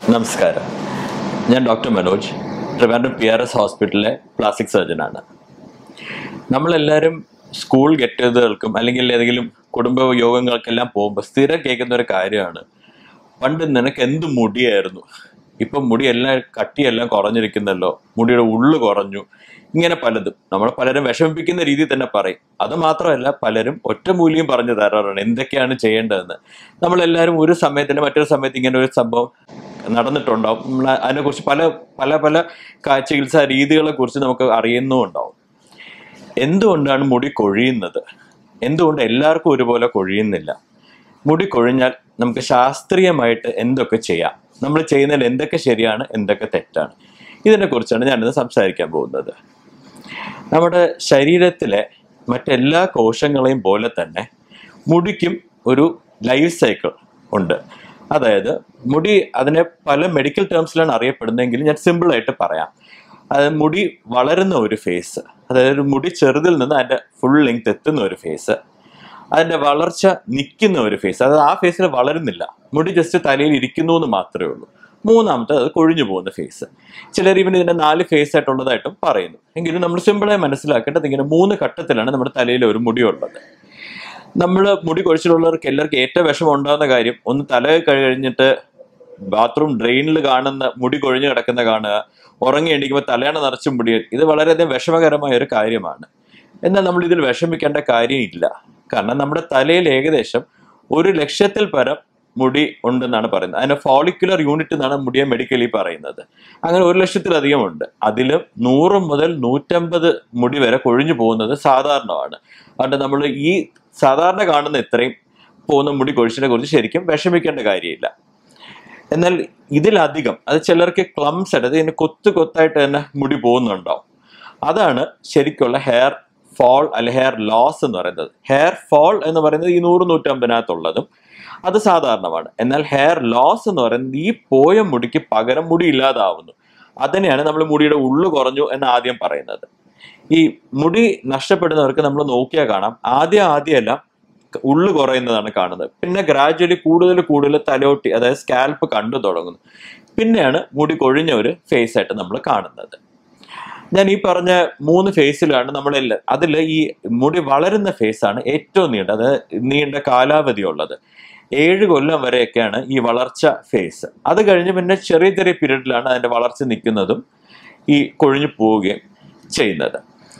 നമസ്കാരം ഞാൻ doctor Manoj Trivandrum P R S ഹോസ്പിറ്റലിലെ പ്ലാസ്റ്റിക് സർജനാണ് നമ്മളെല്ലാവരും സ്കൂൾ ഗെറ്റ് ടുഗതറുകൾക്കും അല്ലെങ്കിൽ ഏതെങ്കിലും കുടുംബ യോഗങ്ങൾക്കെല്ലാം പോകുമ്പോൾ സ്ഥിരം കേൾക്കുന്ന ഒരു കാര്യമാണ് പണ്ട് നിനക്ക് എന്ത് മുടിയായിരുന്നു ഇപ്പം മുടിയെല്ലാം കട്ടിയെല്ലാം കുറഞ്ഞിരിക്കുന്നല്ലോ മുടിയുടെ ഉള്ളു കുറഞ്ഞു ഇങ്ങനെ പലതും നമ്മൾ പലരും വിഷമിപ്പിക്കുന്ന രീതിയിൽ തന്നെ പറയും അത് മാത്രമല്ല പലരും ഒറ്റമൂലിയും പറഞ്ഞു തരാറുണ്ട് എന്തൊക്കെയാണ് ചെയ്യേണ്ടതെന്ന് നമ്മളെല്ലാവരും ഒരു സമയത്തിന് മറ്റൊരു സമയത്ത് ഇങ്ങനെ ഒരു സംഭവം നടന്നിട്ടുണ്ടാവും നമ്മൾ അതിനെക്കുറിച്ച് പല പല പല കാ- ചികിത്സാ രീതികളെ കുറിച്ച് നമുക്ക് അറിയുന്നുമുണ്ടാവും എന്തുകൊണ്ടാണ് മുടി കൊഴിയുന്നത് എന്തുകൊണ്ട് എല്ലാവർക്കും ഒരുപോലെ കൊഴിയുന്നില്ല മുടി കൊഴിഞ്ഞാൽ നമുക്ക് ശാസ്ത്രീയമായിട്ട് എന്തൊക്കെ ചെയ്യാം നമ്മൾ ചെയ്യുന്നതിൽ എന്തൊക്കെ ശരിയാണ് എന്തൊക്കെ തെറ്റാണ് ഇതിനെക്കുറിച്ചാണ് ഞാനിന്ന് സംസാരിക്കാൻ പോകുന്നത് നമ്മുടെ ശരീരത്തിലെ മറ്റെല്ലാ കോശങ്ങളെയും പോലെ തന്നെ മുടിക്കും ഒരു ലൈഫ് സൈക്കിൾ ഉണ്ട് അതായത് മുടി അതിനെ പല മെഡിക്കൽ ടേംസിലാണ് അറിയപ്പെടുന്നതെങ്കിൽ ഞാൻ സിമ്പിളായിട്ട് പറയാം അതായത് മുടി വളരുന്ന ഒരു ഫേസ് അതായത് ഒരു മുടി ചെറുതിൽ നിന്ന് അതിൻ്റെ ഫുൾ ലെങ്ത് എത്തുന്ന ഒരു ഫേസ് അതിൻ്റെ വളർച്ച നിൽക്കുന്ന ഒരു ഫേസ് അതായത് ആ ഫേസിൽ വളരുന്നില്ല മുടി ജസ്റ്റ് തലയിൽ ഇരിക്കുന്നു എന്ന് മാത്രമേ ഉള്ളൂ മൂന്നാമത്തെ അത് കൊഴിഞ്ഞു പോകുന്ന ഫേസ് ചിലർ ഇവന് ഇതിന്റെ നാല് ഫേസ് ആയിട്ടുള്ളതായിട്ടും പറയുന്നു എങ്കിലും നമ്മൾ സിമ്പിളായി മനസ്സിലാക്കേണ്ടത് ഇങ്ങനെ മൂന്ന് ഘട്ടത്തിലാണ് നമ്മുടെ തലയിൽ ഒരു മുടി ഉള്ളത് നമ്മൾ മുടി കൊഴിച്ചിലുള്ളവർക്ക് എല്ലാവർക്കും ഏറ്റവും വിഷമം ഉണ്ടാകുന്ന കാര്യം ഒന്ന് തല കഴിഞ്ഞിട്ട് ബാത്റൂം ഡ്രെയിനിൽ കാണുന്ന മുടി കൊഴിഞ്ഞു കിടക്കുന്ന കാണുക ഉറങ്ങി എണീക്കുമ്പോൾ തലയാണ് നിറച്ചും മുടി ഇത് വളരെയധികം വിഷമകരമായ ഒരു കാര്യമാണ് എന്നാൽ നമ്മൾ ഇതിൽ വിഷമിക്കേണ്ട കാര്യമില്ല കാരണം നമ്മുടെ തലയിൽ ഏകദേശം ഒരു ലക്ഷത്തിൽ പരം മുടി ഉണ്ടെന്നാണ് പറയുന്നത് അതിന് ഫോളിക്കുലർ യൂണിറ്റ് എന്നാണ് മുടിയെ മെഡിക്കലി പറയുന്നത് അങ്ങനെ ഒരു ലക്ഷത്തിലധികം ഉണ്ട് അതിൽ നൂറ് മുതൽ നൂറ്റമ്പത് മുടി വരെ കൊഴിഞ്ഞു പോകുന്നത് സാധാരണമാണ് അതുകൊണ്ട് നമ്മൾ ഈ സാധാരണ കാണുന്ന ഇത്രയും പോകുന്ന മുടി കൊഴിച്ചിനെ കുറിച്ച് ശരിക്കും വിഷമിക്കേണ്ട കാര്യമില്ല എന്നാൽ ഇതിലധികം അത് ചിലർക്ക് ക്ലംസ് ആയിട്ട് അതിന് കൊത്ത് കൊത്തായിട്ട് തന്നെ മുടി പോകുന്നുണ്ടാവും അതാണ് ശരിക്കുള്ള ഹെയർ ഫോൾ അല്ലെ ഹെയർ ലോസ് എന്ന് പറയുന്നത് ഹെയർ ഫോൾ എന്ന് പറയുന്നത് ഈ നൂറ് നൂറ്റമ്പതിനകത്തുള്ളതും അത് സാധാരണമാണ് എന്നാൽ ഹെയർ ലോസ് എന്ന് പറയുന്നത് ഈ പോയ മുടിക്ക് പകരം മുടി ഇല്ലാതാവുന്നു അതിനെയാണ് നമ്മൾ മുടിയുടെ ഉള്ളു കുറഞ്ഞു എന്ന് ആദ്യം പറയുന്നത് ഈ മുടി നഷ്ടപ്പെടുന്നവർക്ക് നമ്മൾ നോക്കിയാൽ കാണാം ആദ്യം ആദ്യമല്ല ഉള്ളു കുറയുന്നതാണ് കാണുന്നത് പിന്നെ ഗ്രാജുവലി കൂടുതൽ കൂടുതൽ തലോട്ടി അതായത് സ്കാൽപ്പ് കണ്ടു തുടങ്ങുന്നു പിന്നെയാണ് മുടി കൊഴിഞ്ഞ ഒരു ഫേസ് ആയിട്ട് നമ്മൾ കാണുന്നത് ഞാൻ ഈ പറഞ്ഞ മൂന്ന് ഫേസിലാണ് നമ്മളെല്ലാം അതിൽ ഈ മുടി വളരുന്ന ഫേസാണ് ഏറ്റവും നീണ്ട അത് നീണ്ട കാലാവധി ഉള്ളത് ഏഴ് കൊല്ലം വരെയൊക്കെയാണ് ഈ വളർച്ച ഫേസ് അത് കഴിഞ്ഞ് പിന്നെ ചെറിയ ചെറിയ പീരീഡിലാണ് അതിന്റെ വളർച്ച നിൽക്കുന്നതും ഈ കൊഴിഞ്ഞു പോവുകയും ചെയ്യുന്നത്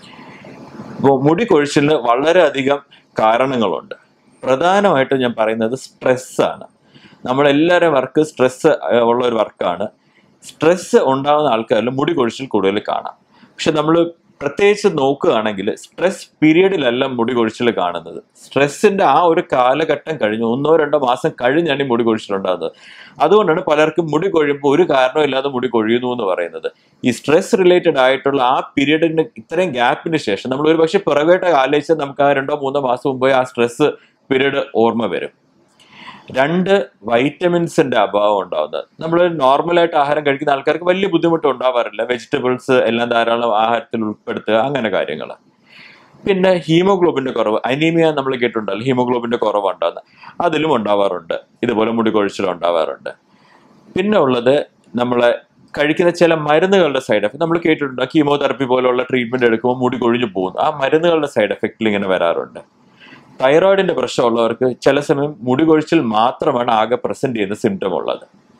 അപ്പോൾ മുടി കൊഴിച്ചിലിന് വളരെയധികം കാരണങ്ങളുണ്ട് പ്രധാനമായിട്ടും ഞാൻ പറയുന്നത് സ്ട്രെസ്സാണ് നമ്മളെല്ലാവരും വർക്ക് സ്ട്രെസ് ഉള്ള ഒരു വർക്കാണ് സ്ട്രെസ് ഉണ്ടാകുന്ന ആൾക്കാരിൽ മുടി കൊഴിച്ചിൽ കൂടുതൽ കാണാം പക്ഷെ നമ്മൾ പ്രത്യേകിച്ച് നോക്കുകയാണെങ്കിൽ സ്ട്രെസ് പീരീഡിലല്ല മുടി കൊഴിച്ചിൽ കാണുന്നത് സ്ട്രെസ്സിന്റെ ആ ഒരു കാലഘട്ടം കഴിഞ്ഞ് ഒന്നോ രണ്ടോ മാസം കഴിഞ്ഞാണ് ഈ മുടി കൊഴിച്ചിലുണ്ടാകുന്നത് അതുകൊണ്ടാണ് പലർക്കും മുടി കൊഴിയുമ്പോൾ ഒരു കാരണമില്ലാതെ മുടി കൊഴിയുന്നു എന്ന് പറയുന്നത് ഈ സ്ട്രെസ് റിലേറ്റഡ് ആയിട്ടുള്ള ആ പീരീഡിന് ഇത്രയും ഗ്യാപ്പിന് ശേഷം നമ്മൾ ഒരു പക്ഷെ പിറകോട്ട് ആലോചിച്ചാൽ നമുക്ക് ആ രണ്ടോ മൂന്നോ മാസം മുമ്പേ ആ സ്ട്രെസ് പീരീഡ് ഓർമ്മ വരും രണ്ട് വൈറ്റമിൻസിന്റെ അഭാവം ഉണ്ടാവുന്നത് നമ്മൾ നോർമലായിട്ട് ആഹാരം കഴിക്കുന്ന ആൾക്കാർക്ക് വലിയ ബുദ്ധിമുട്ട് ഉണ്ടാവാറില്ല വെജിറ്റബിൾസ് എല്ലാം ധാരാളം ആഹാരത്തിൽ ഉൾപ്പെടുത്തുക അങ്ങനെ കാര്യങ്ങൾ പിന്നെ ഹീമോഗ്ലോബിന്റെ കുറവ് അനീമിയ നമ്മൾ കേട്ടിട്ടുണ്ടല്ലോ ഹീമോഗ്ലോബിന്റെ കുറവ് ഉണ്ടാകുന്ന അതിലും ഉണ്ടാവാറുണ്ട് ഇതുപോലെ മുടി കൊഴിച്ചിലും ഉണ്ടാവാറുണ്ട് പിന്നെ ഉള്ളത് നമ്മളെ കഴിക്കുന്ന ചില മരുന്നുകളുടെ സൈഡ് എഫക്ട് നമ്മൾ കേട്ടിട്ടുണ്ട് കീമോതെറപ്പി പോലുള്ള ട്രീറ്റ്മെന്റ് എടുക്കുമ്പോൾ മുടി കൊഴിഞ്ഞു പോകുന്നു ആ മരുന്നുകളുടെ സൈഡ് എഫക്റ്റിൽ ഇങ്ങനെ വരാറുണ്ട് തൈറോയിഡിന്റെ പ്രശ്നമുള്ളവർക്ക് ചില സമയം മുടി കൊഴിച്ചിൽ മാത്രമാണ് ആകെ പ്രസന്റ് ചെയ്യുന്ന സിംറ്റം ഉള്ളത്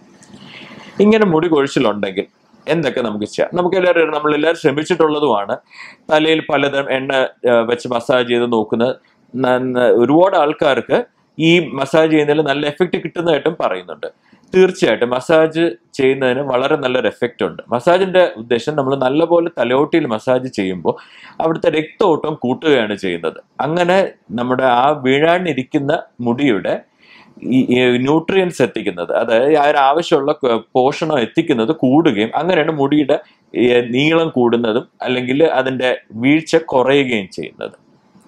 ഇങ്ങനെ മുടി കൊഴിച്ചിലുണ്ടെങ്കിൽ എന്തൊക്കെ നമുക്ക് ചെയ്യാം നമുക്ക് എല്ലാവരും നമ്മളെല്ലാവരും ശ്രമിച്ചിട്ടുള്ളതുമാണ് തലയിൽ പലതരം എണ്ണ ആ, വെച്ച് മസാജ് ചെയ്ത് നോക്കുന്ന ന- ന- ഒരുപാട് ആൾക്കാർക്ക് ഈ മസാജ് ചെയ്യുന്നതിൽ നല്ല എഫക്റ്റ് കിട്ടുന്നതായിട്ടും പറയുന്നുണ്ട് തീർച്ചയായിട്ടും മസാജ് ചെയ്യുന്നതിന് വളരെ നല്ലൊരു എഫക്റ്റ് ഉണ്ട് മസാജിന്റെ ഉദ്ദേശം നമ്മൾ നല്ലപോലെ തലയോട്ടിയിൽ മസാജ് ചെയ്യുമ്പോൾ അവിടുത്തെ രക്തോട്ടം കൂട്ടുകയാണ് ചെയ്യുന്നത് അങ്ങനെ നമ്മുടെ ആ വീഴാണ്ടിരിക്കുന്ന മുടിയുടെ ഈ ന്യൂട്രിയൻസ് എത്തിക്കുന്നത് അതായത് ആ ഒരു ആവശ്യമുള്ള ക- പോഷണം എത്തിക്കുന്നത് കൂടുകയും അങ്ങനെയാണ് മുടിയുടെ ഈ നീളം കൂടുന്നതും അല്ലെങ്കിൽ അതിന്റെ വീഴ്ച കുറയുകയും ചെയ്യുന്നത്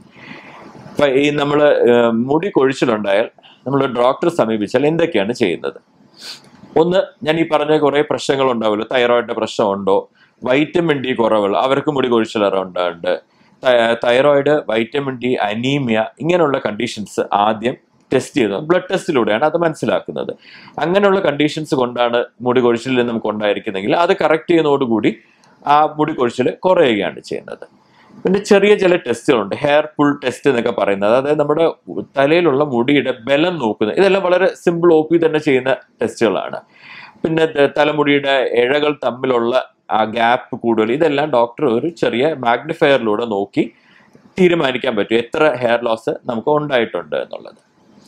ഇപ്പൊ ഈ നമ്മൾ മുടി കൊഴിച്ചിലുണ്ടായാൽ നമ്മൾ ഡോക്ടറെ സമീപിച്ചാൽ എന്തൊക്കെയാണ് ചെയ്യുന്നത് ഒന്ന് ഞാൻ ഈ പറഞ്ഞ കുറെ പ്രശ്നങ്ങൾ ഉണ്ടാവുമല്ലോ തൈറോയിഡിന്റെ പ്രശ്നമുണ്ടോ വൈറ്റമിൻ ഡി കുറവുകൾ അവർക്ക് മുടി കൊഴിച്ചിലുണ്ടാവുന്നുണ്ട് തൈറോയിഡ് വൈറ്റമിൻ ഡി അനീമിയ ഇങ്ങനെയുള്ള കണ്ടീഷൻസ് ആദ്യം ടെസ്റ്റ് ചെയ്യുന്നത് ബ്ലഡ് ടെസ്റ്റിലൂടെയാണ് അത് മനസ്സിലാക്കുന്നത് അങ്ങനെയുള്ള കണ്ടീഷൻസ് കൊണ്ടാണ് മുടി കൊഴിച്ചിൽ നമുക്ക് ഉണ്ടായിരിക്കുന്നെങ്കിൽ അത് കറക്റ്റ് ചെയ്യുന്നതോടുകൂടി ആ മുടി കൊഴിച്ചിൽ കുറയുകയാണ് ചെയ്യുന്നത് പിന്നെ ചെറിയ ചില ടെസ്റ്റുകളുണ്ട് ഹെയർ പുൾ ടെസ്റ്റ് എന്നൊക്കെ പറയുന്നത് അതായത് നമ്മുടെ തലയിലുള്ള മുടിയുടെ ബലം നോക്കുന്നത് ഇതെല്ലാം വളരെ സിമ്പിൾ ഒ പി തന്നെ ചെയ്യുന്ന ടെസ്റ്റുകളാണ് പിന്നെ ത- തലമുടിയുടെ ഇഴകൾ തമ്മിലുള്ള ആ ഗ്യാപ്പ് കൂടുതൽ ഇതെല്ലാം ഡോക്ടർ ഒരു ചെറിയ മാഗ്നിഫയറിലൂടെ നോക്കി തീരുമാനിക്കാൻ പറ്റും എത്ര ഹെയർ ലോസ് നമുക്ക് ഉണ്ടായിട്ടുണ്ട് എന്നുള്ളത്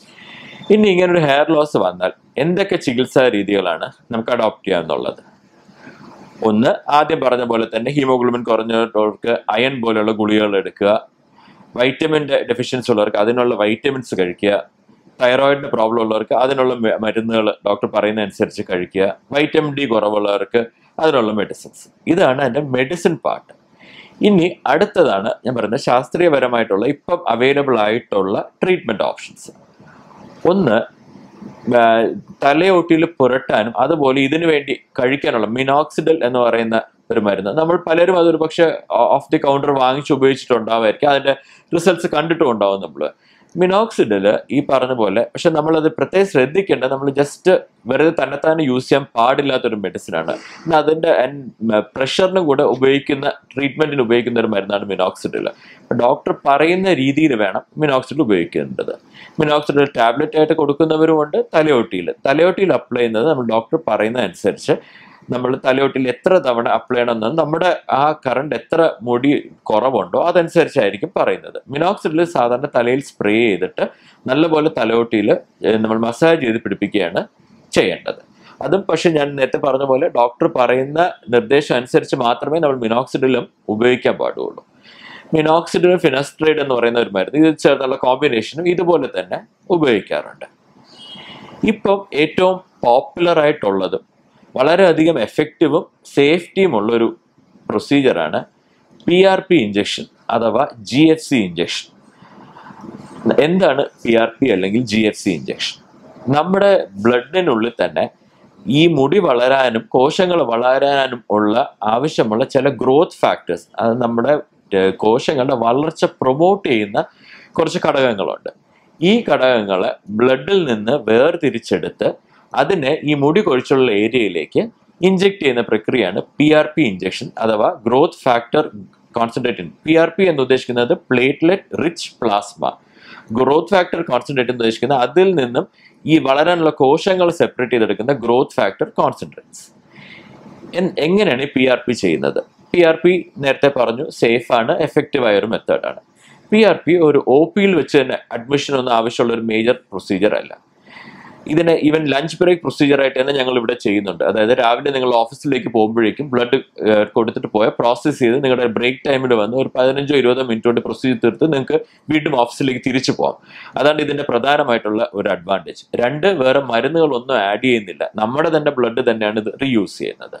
ഇനി ഇങ്ങനെ ഒരു ഹെയർ ലോസ് വന്നാൽ എന്തൊക്കെ ചികിത്സാ രീതികളാണ് നമുക്ക് അഡോപ്റ്റ് ചെയ്യാന്നുള്ളത് ഒന്ന് ആദ്യം പറഞ്ഞ പോലെ തന്നെ ഹീമോഗ്ലോബിൻ കുറഞ്ഞവർക്ക് അയൺ പോലെയുള്ള ഗുളികകൾ എടുക്കുക വൈറ്റമിൻ്റെ ഡെഫിഷ്യൻസി ഉള്ളവർക്ക് അതിനുള്ള വൈറ്റമിൻസ് കഴിക്കുക തൈറോയിഡിന്റെ പ്രോബ്ലം ഉള്ളവർക്ക് അതിനുള്ള മരുന്നുകൾ ഡോക്ടർ പറയുന്ന അനുസരിച്ച് കഴിക്കുക വൈറ്റമിൻ ഡി കുറവുള്ളവർക്ക് അതിനുള്ള മെഡിസിൻസ് ഇതാണ് അതിന്റെ മെഡിസിൻ പാർട്ട് ഇനി അടുത്തതാണ് ഞാൻ പറയുന്നത് ശാസ്ത്രീയപരമായിട്ടുള്ള ഇപ്പം അവൈലബിൾ ആയിട്ടുള്ള ട്രീറ്റ്മെന്റ് ഓപ്ഷൻസ് ഒന്ന് ആ, തലയോട്ടിയിൽ പുരട്ടാനും അതുപോലെ ഇതിനു വേണ്ടി കഴിക്കാനുള്ള മിനോക്സിഡൽ എന്ന് പറയുന്ന ഒരു മരുന്ന് നമ്മൾ പലരും അതൊരു പക്ഷെ ഓഫ് ദി കൗണ്ടർ വാങ്ങിച്ച് ഉപയോഗിച്ചിട്ടുണ്ടാവുമായിരിക്കും അതിന്റെ റിസൾട്ട്സ് കണ്ടിട്ടും ഉണ്ടാവും നമ്മൾ മിനോക്സിഡില് ഈ പറഞ്ഞ പോലെ പക്ഷെ നമ്മളത് പ്രത്യേകം ശ്രദ്ധിക്കേണ്ട നമ്മൾ ജസ്റ്റ് വെറുതെ തന്നെത്താനെ യൂസ് ചെയ്യാൻ പാടില്ലാത്തൊരു മെഡിസിനാണ് പിന്നെ അതിന്റെ പ്രഷറിനും കൂടെ ഉപയോഗിക്കുന്ന ട്രീറ്റ്മെന്റിന് ഉപയോഗിക്കുന്ന ഒരു മരുന്നാണ് മിനോക്സിഡിൽ ഡോക്ടർ പറയുന്ന രീതിയിൽ വേണം മിനോക്സിഡിൽ ഉപയോഗിക്കേണ്ടത് മിനോക്സിഡിൽ ടാബ്ലറ്റ് ആയിട്ട് കൊടുക്കുന്നവരുമുണ്ട് തലയോട്ടിയിൽ തലയോട്ടിയിൽ അപ്ലൈ ചെയ്യുന്നത് നമ്മൾ ഡോക്ടർ പറയുന്ന അനുസരിച്ച് നമ്മൾ തലയോട്ടിൽ എത്ര തവണ അപ്ലൈ ചെയ്യണമെന്ന് നമ്മുടെ ആ കറണ്ട് എത്ര മുടി കുറവുണ്ടോ അതനുസരിച്ചായിരിക്കും പറയുന്നത് മിനോക്സിഡിൽ സാധാരണ തലയിൽ സ്പ്രേ ചെയ്തിട്ട് നല്ലപോലെ തലയോട്ടിയിൽ നമ്മൾ മസാജ് ചെയ്ത് പിടിപ്പിക്കുകയാണ് ചെയ്യേണ്ടത് അതും പക്ഷെ ഞാൻ നേരത്തെ പറഞ്ഞ പോലെ ഡോക്ടർ പറയുന്ന നിർദ്ദേശം അനുസരിച്ച് മാത്രമേ നമ്മൾ മിനോക്സിഡിലും ഉപയോഗിക്കാൻ പാടുള്ളൂ മിനോക്സിഡിലും ഫിനസ്ട്രൈഡ് എന്ന് പറയുന്ന ഒരു മരുന്ന് ഇത് ചേർന്നുള്ള കോമ്പിനേഷനും ഇതുപോലെ തന്നെ ഉപയോഗിക്കാറുണ്ട് ഇപ്പം ഏറ്റവും പോപ്പുലർ ആയിട്ടുള്ളതും വളരെയധികം എഫക്റ്റീവും സേഫ്റ്റിയും ഉള്ള ഒരു പ്രൊസീജിയറാണ് പി ആർ പി ഇഞ്ചക്ഷൻ അഥവാ ജി എഫ് സി ഇഞ്ചക്ഷൻ എന്താണ് പി ആർ പി അല്ലെങ്കിൽ ജി എഫ് സി ഇഞ്ചക്ഷൻ നമ്മുടെ ബ്ലഡിനുള്ളിൽ തന്നെ ഈ മുടി വളരാനും കോശങ്ങൾ വളരാനും ഉള്ള ആവശ്യമുള്ള ചില ഗ്രോത്ത് ഫാക്ടേഴ്സ് അത് നമ്മുടെ ഏർ, കോശങ്ങളുടെ വളർച്ച പ്രൊമോട്ട് ചെയ്യുന്ന കുറച്ച് ഘടകങ്ങളുണ്ട് ഈ ഘടകങ്ങളെ ബ്ലഡിൽ നിന്ന് വേർതിരിച്ചെടുത്ത് അതിനെ ഈ മുടി കൊഴിച്ചുള്ള ഏരിയയിലേക്ക് ഇഞ്ചെക്ട് ചെയ്യുന്ന പ്രക്രിയയാണ് പി ആർ പി ഇഞ്ചക്ഷൻ അഥവാ growth factor concentrate P R P എന്ന് ഉദ്ദേശിക്കുന്നത് platelet rich plasma growth factor concentrate എന്ന് ഉദ്ദേശിക്കുന്നത് അതിൽ നിന്നും ഈ വളരാനുള്ള കോശങ്ങൾ സെപ്പറേറ്റ് ചെയ്തെടുക്കുന്ന ഗ്രോത്ത് ഫാക്ടർ കോൺസെൻട്രേറ്റ്സ് എങ്ങനെയാണ് പി ആർ പി ചെയ്യുന്നത് പി ആർ പി നേരത്തെ പറഞ്ഞു സേഫ് ആണ് എഫക്റ്റീവ് ആയ ഒരു മെത്തേഡാണ് പി ആർ പി ഒരു ഒ പിയിൽ വെച്ച് തന്നെ അഡ്മിഷൻ ഒന്നും ആവശ്യമുള്ള ഒരു മേജർ പ്രൊസീജിയർ അല്ല ഇതിനെ ഈവൻ ലഞ്ച് ബ്രേക്ക് പ്രൊസീജിയർ ആയിട്ട് തന്നെ ഞങ്ങൾ ഇവിടെ ചെയ്യുന്നുണ്ട് അതായത് രാവിലെ നിങ്ങൾ ഓഫീസിലേക്ക് പോകുമ്പോഴേക്കും ബ്ലഡ് കൊടുത്തിട്ട് പോയ പ്രോസസ്സ് ചെയ്ത് നിങ്ങളുടെ ബ്രേക്ക് ടൈമിൽ വന്ന് ഒരു പതിനഞ്ചോ ഇരുപതോ മിനിറ്റ് കൊണ്ട് പ്രൊസീജിയർ തീർത്ത് നിങ്ങൾക്ക് വീണ്ടും ഓഫീസിലേക്ക് തിരിച്ചു പോകാം അതാണ് ഇതിന്റെ പ്രധാനമായിട്ടുള്ള ഒരു അഡ്വാൻറ്റേജ് രണ്ട് വേറെ മരുന്നുകളൊന്നും ആഡ് ചെയ്യുന്നില്ല നമ്മുടെ തന്നെ ബ്ലഡ് തന്നെയാണ് ഇത് റീയൂസ് ചെയ്യുന്നത്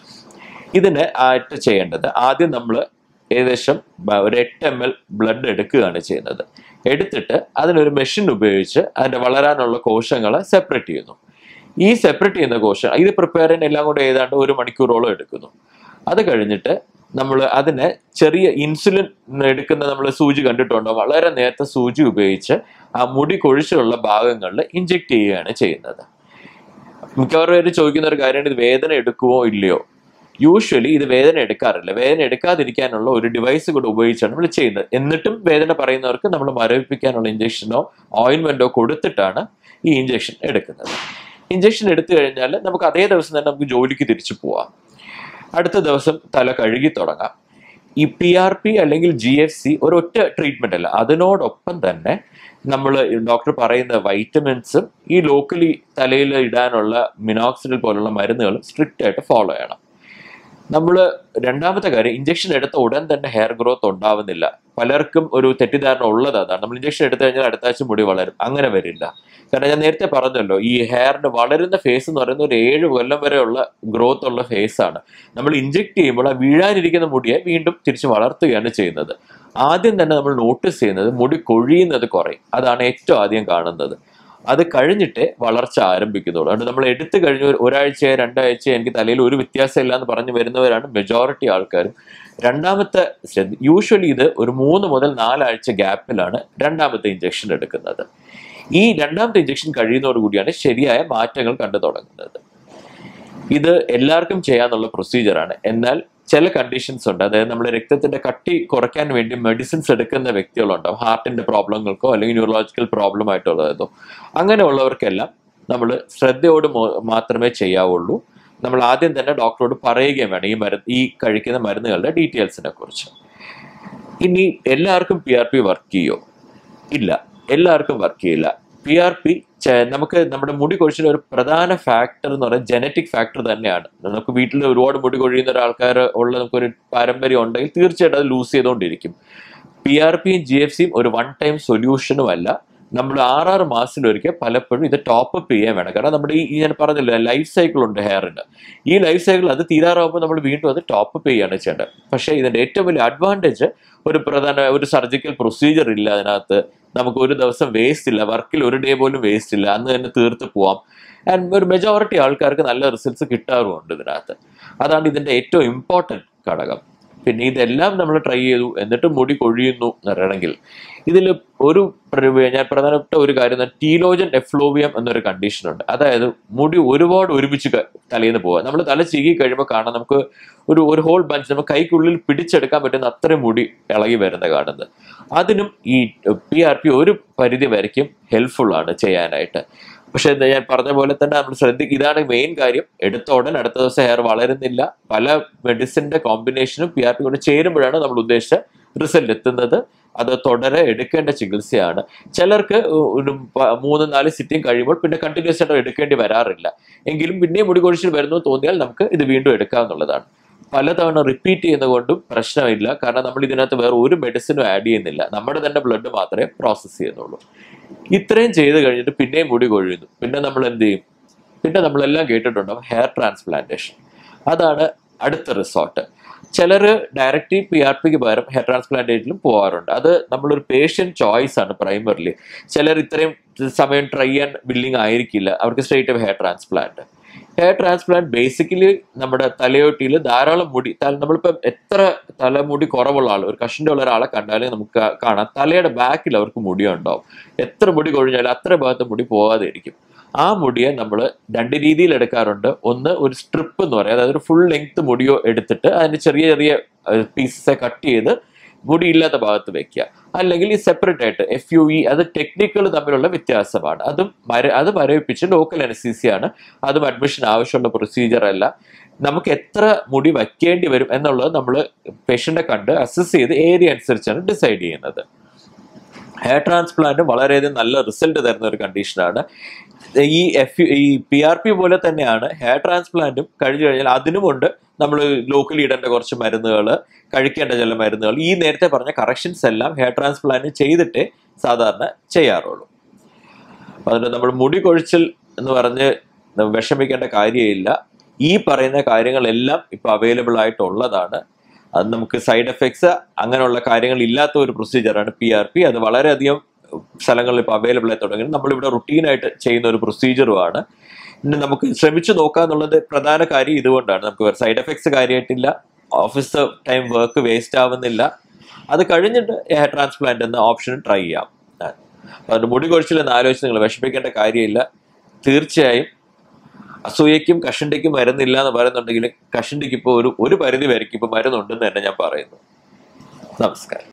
ഇതിന് ആയിട്ട് ചെയ്യേണ്ടത് ആദ്യം നമ്മൾ ഏകദേശം ബ- ഒരു എട്ട് എം എൽ ബ്ലഡ് എടുക്കുകയാണ് ചെയ്യുന്നത് എടുത്തിട്ട് അതിനൊരു മെഷീൻ ഉപയോഗിച്ച് അതിന്റെ വളരാനുള്ള കോശങ്ങളെ സെപ്പറേറ്റ് ചെയ്യുന്നു ഈ സെപ്പറേറ്റ് ചെയ്യുന്ന കോശം ഇത് പ്രിപ്പയർ ചെയ്യാൻ എല്ലാം കൂടെ ഏതാണ്ട് ഒരു മണിക്കൂറോളം എടുക്കുന്നു അത് കഴിഞ്ഞിട്ട് നമ്മൾ അതിനെ ചെറിയ ഇൻസുലിൻ എടുക്കുന്ന നമ്മൾ സൂചി കണ്ടിട്ടുണ്ടോ വളരെ നേരത്തെ സൂചി ഉപയോഗിച്ച് ആ മുടി കൊഴിച്ചിലുള്ള ഭാഗങ്ങളിൽ ഇഞ്ചെക്ട് ചെയ്യുകയാണ് ചെയ്യുന്നത് മിക്കവാറും പേര് ചോദിക്കുന്ന ഒരു കാര്യമാണ് ഇത് വേദന എടുക്കുമോ ഇല്ലയോ യൂഷ്വലി ഇത് വേദന എടുക്കാറില്ല വേദന എടുക്കാതിരിക്കാനുള്ള ഒരു ഡിവൈസ് കൂടെ ഉപയോഗിച്ചാണ് നമ്മൾ ചെയ്യുന്നത് എന്നിട്ടും വേദന പറയുന്നവർക്ക് നമ്മൾ മരവിപ്പിക്കാനുള്ള ഇഞ്ചക്ഷനോ ഓയിൻമെന്റോ കൊടുത്തിട്ടാണ് ഈ ഇഞ്ചക്ഷൻ എടുക്കുന്നത് ഇഞ്ചക്ഷൻ എടുത്തു കഴിഞ്ഞാൽ നമുക്ക് അതേ ദിവസം തന്നെ നമുക്ക് ജോലിക്ക് തിരിച്ചു പോവാം അടുത്ത ദിവസം തല കഴുകി തുടങ്ങാം ഈ പി ആർ പി അല്ലെങ്കിൽ ജി എഫ് സി ഒരൊറ്റ ട്രീറ്റ്മെന്റ് അല്ല അതിനോടൊപ്പം തന്നെ നമ്മൾ ഡോക്ടർ പറയുന്ന വൈറ്റമിൻസും ഈ ലോക്കലി തലയിൽ ഇടാനുള്ള മിനോക്സിഡിൽ പോലുള്ള മരുന്നുകളും സ്ട്രിക്റ്റ് ആയിട്ട് ഫോളോ ചെയ്യണം നമ്മൾ രണ്ടാമത്തെ കാര്യം ഇഞ്ചക്ഷൻ എടുത്ത ഉടൻ തന്നെ ഹെയർ ഗ്രോത്ത് ഉണ്ടാവുന്നില്ല പലർക്കും ഒരു തെറ്റിദ്ധാരണ ഉള്ളത് അതാണ് നമ്മൾ ഇഞ്ചക്ഷൻ എടുത്തു കഴിഞ്ഞാൽ അടുത്ത ആഴ്ച മുടി വളരും അങ്ങനെ വരില്ല കാരണം ഞാൻ നേരത്തെ പറഞ്ഞല്ലോ ഈ ഹെയറിന് വളരുന്ന ഫേസ് എന്ന് പറയുന്നത് ഒരു ഏഴ് കൊല്ലം വരെയുള്ള ഗ്രോത്ത് ഉള്ള ഫേസ് ആണ് നമ്മൾ ഇഞ്ചെക്ട് ചെയ്യുമ്പോൾ ആ വീഴാനിരിക്കുന്ന മുടിയെ വീണ്ടും തിരിച്ച് വളർത്തുകയാണ് ചെയ്യുന്നത് ആദ്യം തന്നെ നമ്മൾ നോട്ടീസ് ചെയ്യുന്നത് മുടി കൊഴിയുന്നത് കുറയും അതാണ് ഏറ്റവും ആദ്യം കാണുന്നത് അത് കഴിഞ്ഞിട്ടേ വളർച്ച ആരംഭിക്കുന്നുള്ളൂ അതുകൊണ്ട് നമ്മൾ എടുത്തു കഴിഞ്ഞ ഒരു- ഒരാഴ്ച രണ്ടാഴ്ച എനിക്ക് തലയിൽ ഒരു വ്യത്യാസമില്ല എന്ന് പറഞ്ഞു വരുന്നവരാണ് മെജോറിറ്റി ആൾക്കാരും രണ്ടാമത്തെ യൂഷ്വലി ഇത് ഒരു മൂന്ന് മുതൽ നാലാഴ്ച ഗ്യാപ്പിലാണ് രണ്ടാമത്തെ ഇഞ്ചക്ഷൻ എടുക്കുന്നത് ഈ രണ്ടാമത്തെ ഇഞ്ചക്ഷൻ കഴിയുന്നതോടുകൂടിയാണ് ശരിയായ മാറ്റങ്ങൾ കണ്ടു തുടങ്ങുന്നത് ഇത് എല്ലാവർക്കും ചെയ്യാന്നുള്ള പ്രൊസീജിയറാണ് എന്നാൽ ചില കണ്ടീഷൻസ് ഉണ്ട് അതായത് നമ്മുടെ രക്തത്തിന്റെ കട്ടി കുറയ്ക്കാൻ വേണ്ടി മെഡിസിൻസ് എടുക്കുന്ന വ്യക്തികളുണ്ടാവും ഹാർട്ടിന്റെ പ്രോബ്ലങ്ങൾക്കോ അല്ലെങ്കിൽ ന്യൂറോളജിക്കൽ പ്രോബ്ലം ആയിട്ടുള്ളതോ അങ്ങനെയുള്ളവർക്കെല്ലാം നമ്മൾ ശ്രദ്ധയോട് മോ- മാത്രമേ ചെയ്യാവുള്ളൂ നമ്മൾ ആദ്യം തന്നെ ഡോക്ടറോട് പറയുകയും വേണം ഈ മരുന്ന് ഈ കഴിക്കുന്ന മരുന്നുകളുടെ ഡീറ്റെയിൽസിനെ കുറിച്ച് ഇനി എല്ലാവർക്കും പി ആർ പി വർക്ക് ചെയ്യോ ഇല്ല എല്ലാവർക്കും വർക്ക് ചെയ്യില്ല പി ആർ പി നമുക്ക് നമ്മുടെ മുടി കൊഴിച്ചിൽ ഒരു പ്രധാന ഫാക്ടർ എന്ന് പറയുന്നത് ജനറ്റിക് ഫാക്ടർ തന്നെയാണ് നമുക്ക് വീട്ടിൽ ഒരുപാട് മുടി കൊഴിയുന്ന ഒരാൾക്കാർ ഉള്ള നമുക്കൊരു പാരമ്പര്യം ഉണ്ടെങ്കിൽ തീർച്ചയായിട്ടും അത് ലൂസ് ചെയ്തുകൊണ്ടിരിക്കും പി ആർ പിയും ജി എഫ് സിയും ഒരു വൺ ടൈം സൊല്യൂഷനും അല്ല നമ്മൾ ആറാറ് മാസത്തിലൊരിക്കൽ പലപ്പോഴും ഇത് ടോപ്പ് അപ്പ് ചെയ്യാൻ വേണം കാരണം നമ്മുടെ ഈ ഈ ഞാൻ പറഞ്ഞില്ല ലൈഫ് സൈക്കിൾ ഉണ്ട് ഹെയറിന് ഈ ലൈഫ് സൈക്കിൾ അത് തീരാറാകുമ്പോൾ നമ്മൾ വീണ്ടും അത് ടോപ്പ് അപ്പ് ചെയ്യാണ് ചെയ്യേണ്ടത് പക്ഷേ ഇതിന്റെ ഏറ്റവും വലിയ അഡ്വാൻറ്റേജ് ഒരു പ്രധാന ഒരു സർജിക്കൽ പ്രൊസീജിയർ ഇല്ല അതിനകത്ത് നമുക്ക് ഒരു ദിവസം വേസ്റ്റ് ഇല്ല വർക്കിൽ ഒരു ഡേ പോലും വേസ്റ്റ് ഇല്ല അന്ന് തന്നെ തീർത്ത് പോവാം ആൻഡ് ഒരു മെജോറിറ്റി ആൾക്കാർക്ക് നല്ല റിസൾട്ട്സ് കിട്ടാറുമുണ്ട് ഇതിനകത്ത് അതാണ് ഇതിന്റെ ഏറ്റവും ഇമ്പോർട്ടൻറ്റ് ഘടകം പിന്നെ ഇതെല്ലാം നമ്മൾ ട്രൈ ചെയ്തു എന്നിട്ട് മുടി കൊഴിയുന്നു എന്ന് പറയണമെങ്കിൽ ഇതിൽ ഒരു പ്ര- ഞാൻ പ്രധാനപ്പെട്ട ഒരു കാര്യം എന്ന് ടീലോജൻ എഫ്ലോവിയം എന്നൊരു കണ്ടീഷൻ ഉണ്ട് അതായത് മുടി ഒരുപാട് ഒരുമിച്ച് ക- തലയിൽ നിന്ന് പോവുക നമ്മൾ തല ചീകി കഴിയുമ്പോൾ കാണാം നമുക്ക് ഒരു ഒരു ഹോൾ ബഞ്ച് നമുക്ക് കൈക്കുള്ളിൽ പിടിച്ചെടുക്കാൻ പറ്റുന്ന അത്രയും മുടി ഇളകി വരുന്ന കാണുന്നത് അതിനും ഈ പി ആർ പി ഒരു പരിധി വരയ്ക്കും ഹെൽപ്ഫുൾ ആണ് ചെയ്യാനായിട്ട് പക്ഷെ എന്താ ഞാൻ പറഞ്ഞ പോലെ തന്നെ നമ്മൾ ശ്രദ്ധിക്കുക ഇതാണ് മെയിൻ കാര്യം എടുത്ത ഉടൻ അടുത്ത ദിവസം ഹെയർ വളരുന്നില്ല പല മെഡിസിന്റെ കോമ്പിനേഷനും പി ആർ പി കൊണ്ട് ചേരുമ്പോഴാണ് നമ്മൾ ഉദ്ദേശിച്ച റിസൾട്ട് എത്തുന്നത് അത് തുടരെ എടുക്കേണ്ട ചികിത്സയാണ് ചിലർക്ക് ഒരു പ- മൂന്ന് നാല് സിറ്റിംഗ് കഴിയുമ്പോൾ പിന്നെ കണ്ടിന്യൂസ് ആയിട്ട് എടുക്കേണ്ടി വരാറില്ല എങ്കിലും പിന്നെയും മുടി കൊഴിച്ചിൽ വരുന്നു എന്ന് തോന്നിയാൽ നമുക്ക് ഇത് വീണ്ടും എടുക്കാവുന്നതാണ് പലതവണ റിപ്പീറ്റ് ചെയ്യുന്നതുകൊണ്ടും പ്രശ്നമില്ല കാരണം നമ്മൾ ഇതിനകത്ത് വേറെ ഒരു മെഡിസിനും ആഡ് ചെയ്യുന്നില്ല നമ്മുടെ തന്നെ ബ്ലഡ് മാത്രമേ പ്രോസസ്സ് ചെയ്യുന്നുള്ളൂ ഇത്രയും ചെയ്ത് കഴിഞ്ഞിട്ട് പിന്നെയും മുടി കൊഴിയുന്നു പിന്നെ നമ്മൾ എന്ത് ചെയ്യും പിന്നെ നമ്മളെല്ലാം കേട്ടിട്ടുണ്ടാവും ഹെയർ ട്രാൻസ്പ്ലാന്റേഷൻ അതാണ് അടുത്ത റിസോർട്ട് ചിലർ ഡയറക്റ്റ് പി ആർ പിക്ക് പകരം ഹെയർ ട്രാൻസ്പ്ലാന്റേഷനിലും പോകാറുണ്ട് അത് നമ്മളൊരു പേഷ്യന്റ് ചോയ്സ് ആണ് പ്രൈമറിലി ചിലർ ഇത്രയും സമയം ട്രൈ ചെയ്യാൻ വില്ലിങ് ആയിരിക്കില്ല അവർക്ക് straight hair transplant hair transplant basically നമ്മുടെ തലയോട്ടിയിൽ ധാരാളം മുടി ത- നമ്മളിപ്പം എത്ര തലമുടി കുറവുള്ള ആൾ ഒരു കഷിൻ്റെ ഉള്ള ഒരാളെ കണ്ടാലും നമുക്ക് കാ- കാണാം തലയുടെ ബാക്കിൽ അവർക്ക് മുടി ഉണ്ടാവും എത്ര മുടി കൊഴിഞ്ഞാലും അത്ര ഭാഗത്ത് മുടി പോകാതെ ഇരിക്കും ആ മുടിയെ നമ്മൾ രണ്ട് രീതിയിൽ എടുക്കാറുണ്ട് ഒന്ന് ഒരു സ്ട്രിപ്പ് എന്ന് പറയും അതായത് ഒരു ഫുൾ ലെങ്ത് മുടിയോ എടുത്തിട്ട് അതിന് ചെറിയ ചെറിയ പീസസ് കട്ട് ചെയ്ത് മുടിയില്ലാത്ത ഭാഗത്ത് വെക്കുക അല്ലെങ്കിൽ ഈ സെപ്പറേറ്റ് ആയിട്ട് എഫ് യു ഇ അത് ടെക്നിക്കുകൾ തമ്മിലുള്ള വ്യത്യാസമാണ് അതും മര അത് മരവിപ്പിച്ച് ലോക്കൽ അനസീസിയാണ് അതും അഡ്മിഷൻ ആവശ്യമുള്ള പ്രൊസീജിയർ അല്ല നമുക്ക് എത്ര മുടി വയ്ക്കേണ്ടി വരും എന്നുള്ളത് നമ്മൾ പേഷ്യന്റെ കണ്ട് അസസ് ചെയ്ത് ഏരിയ അനുസരിച്ചാണ് ഡിസൈഡ് ചെയ്യുന്നത് ഹെയർ ട്രാൻസ്പ്ലാന്റ് വളരെയധികം നല്ല റിസൾട്ട് തരുന്ന ഒരു കണ്ടീഷനാണ് ഈ എഫ് ഈ പി ആർ പി പോലെ തന്നെയാണ് ഹെയർ ട്രാൻസ്പ്ലാന്റും കഴിഞ്ഞു കഴിഞ്ഞാൽ അതിനുമുണ്ട് നമ്മൾ ലോക്കലി ഇടേണ്ട കുറച്ച് മരുന്നുകൾ കഴിക്കേണ്ട ചില മരുന്നുകൾ ഈ നേരത്തെ പറഞ്ഞ കറക്ഷൻസ് എല്ലാം ഹെയർ ട്രാൻസ്പ്ലാന്റ് ചെയ്തിട്ടേ സാധാരണ ചെയ്യാറുള്ളൂ അപ്പൊ അതുകൊണ്ട് നമ്മൾ മുടി കൊഴിച്ചിൽ എന്ന് പറഞ്ഞ് വിഷമിക്കേണ്ട കാര്യമില്ല ഈ പറയുന്ന കാര്യങ്ങളെല്ലാം ഇപ്പൊ അവൈലബിൾ ആയിട്ടുള്ളതാണ് അത് നമുക്ക് സൈഡ് എഫക്ട്സ് അങ്ങനെയുള്ള കാര്യങ്ങൾ ഇല്ലാത്ത ഒരു പ്രൊസീജിയറാണ് പി ആർ പി അത് വളരെയധികം സ്ഥലങ്ങളിൽ ഇപ്പോൾ അവൈലബിൾ ആയി തുടങ്ങി നമ്മളിവിടെ റുട്ടീനായിട്ട് ചെയ്യുന്ന ഒരു പ്രൊസീജിയറുമാണ് പിന്നെ നമുക്ക് ശ്രമിച്ചു നോക്കാന്നുള്ളത് പ്രധാന കാര്യം ഇതുകൊണ്ടാണ് നമുക്ക് സൈഡ് എഫക്ട്സ് കാര്യമായിട്ടില്ല ഓഫീസ് ടൈം വർക്ക് വേസ്റ്റ് ആവുന്നില്ല അത് കഴിഞ്ഞിട്ട് ഹെയർ ട്രാൻസ്പ്ലാന്റ് എന്ന ഓപ്ഷൻ ട്രൈ ചെയ്യാം അതുകൊണ്ട് മുടി കൊഴിച്ചിലെന്ന് ആലോചിച്ച് നിങ്ങൾ വിഷമിക്കേണ്ട കാര്യമില്ല തീർച്ചയായും അസൂയയ്ക്കും കഷണ്ടിക്കും മരുന്നില്ല എന്ന് പറയുന്നുണ്ടെങ്കിൽ കഷണ്ടിക്ക് ഇപ്പോൾ ഒരു ഒരു പരിധി വരയ്ക്കും ഇപ്പോൾ മരുന്നുണ്ടെന്ന് തന്നെ ഞാൻ പറയുന്നു നമസ്കാരം